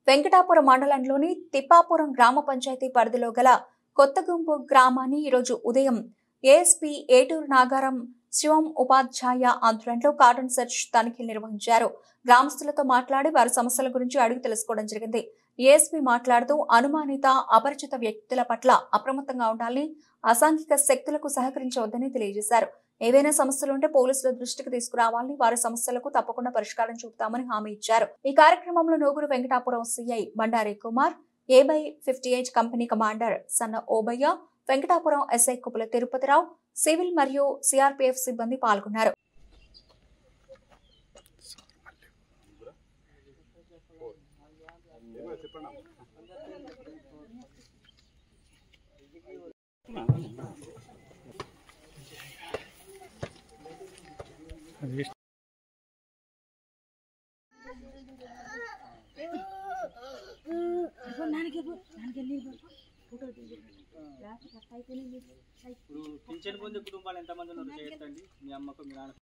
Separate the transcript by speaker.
Speaker 1: వెంకటాపురం మండలంలోని తిప్పాపురం గ్రామ పంచాయతీ పరిధిలో గల కొత్తగుంపు గ్రామాన్ని ఈరోజు ఉదయం ఏఎస్పీ ఏటూరు నాగారం శివం ఉపాధ్యాయ ఆధ్వర్యంలో కార్డన్ సెర్చ్ తనిఖీలు నిర్వహించారు గ్రామస్తులతో మాట్లాడి వారి సమస్యల గురించి అడిగి తెలుసుకోవడం జరిగింది ఏఎస్పీ మాట్లాడుతూ అనుమానిత అపరిచిత వ్యక్తుల పట్ల అప్రమత్తంగా ఉండాలని అసాంఘిక శక్తులకు సహకరించవద్దని తెలియజేశారు ఏవైనా సమస్యలు ఉంటే పోలీసుల దృష్టికి తీసుకురావాలని వారి సమస్యలకు తప్పకుండా పరిష్కారం చూపుతామని హామీ ఇచ్చారు ఈ కార్యక్రమంలో Nuguru Venkatapuram CI Bandari Kumar A by fifty eight company commander Sanna Obayya Venkatapuram SI Kupula Tirupathi Rao civil మరియు సిఆర్పీఎఫ్ సిబ్బంది పాల్గొన్నారు
Speaker 2: ఇప్పుడు పింఛన్ పొందే కుటుంబాలు ఎంతమంది ఉన్నారు చేయొద్దండి మీ అమ్మకు మీ నాన్న